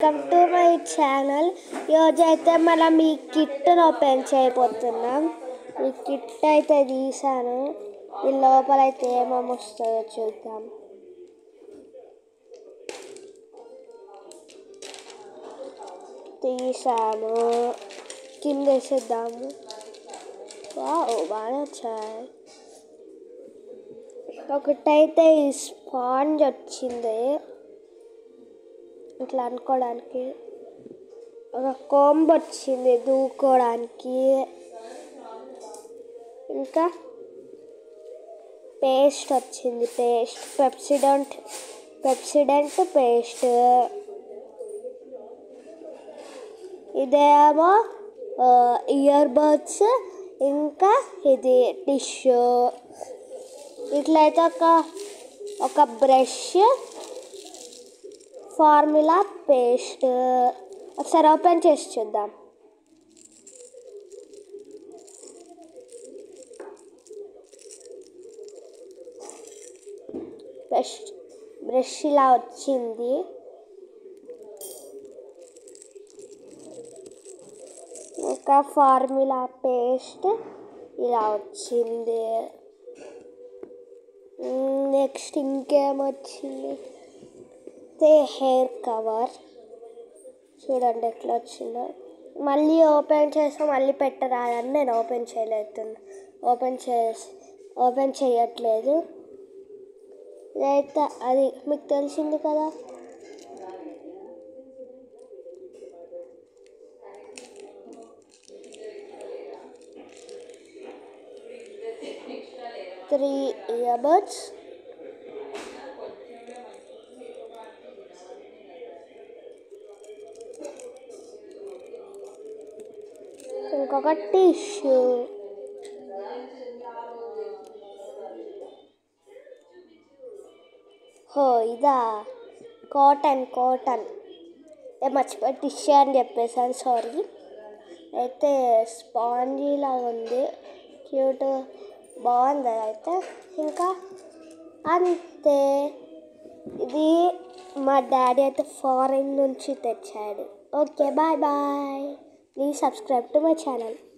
welcome to my channel ఈరోజు అయితే మనం ఈ కిట్ను ఓపెన్ చేయబోతున్నాం ఈ కిట్ అయితే తీసాను ఈ లోపల అయితే ఏమేమి వస్తుందో చూద్దాం తీసాము కింద వేసేద్దాము వావ్ బాగా వచ్చాయి ఒకటైతే ఈ స్పాంజ్ వచ్చింది ఇట్లా అనుకోవడానికి ఒక కోంబ్ వచ్చింది దూకోవడానికి ఇంకా పేస్ట్ వచ్చింది పేస్ట్ పెప్సిడెంట్ పెప్సిడెంట్ పేస్ట్ ఇదేమో ఇయర్ బడ్స్ ఇంకా ఇది టిష్యూ ఇట్లయితే ఒక ఒక బ్రష్ ఫార్ములా పేస్ట్ ఒకసారి ఓపెన్ చేసి చూద్దాం బ్రష్ బ్రష్ ఇలా వచ్చింది ఇంకా ఫార్ములా పేస్ట్ ఇలా వచ్చింది నెక్స్ట్ ఇంకేమొచ్చింది అయితే హెయిర్ కవర్ చూడండి ఎట్లా వచ్చిందో మళ్ళీ ఓపెన్ చేస్తే మళ్ళీ పెట్టరాదని నేను ఓపెన్ చేయలేతున్నా ఓపెన్ చే ఓపెన్ చేయట్లేదు ఇదైతే అది మీకు తెలిసింది కదా త్రీ ఇయర్బడ్స్ ఇంకొక టిష్యూ హో ఇదా కాటన్ కాటన్ ఏ మర్చిపోయి టిష్యూ అని చెప్పేసాను సారీ అయితే స్పాంజీలా ఉంది క్యూట్ బాగుంది అయితే ఇంకా అంతే ఇది మా డాడీ అయితే ఫారెన్ నుంచి తెచ్చాడు okay bye bye please subscribe to my channel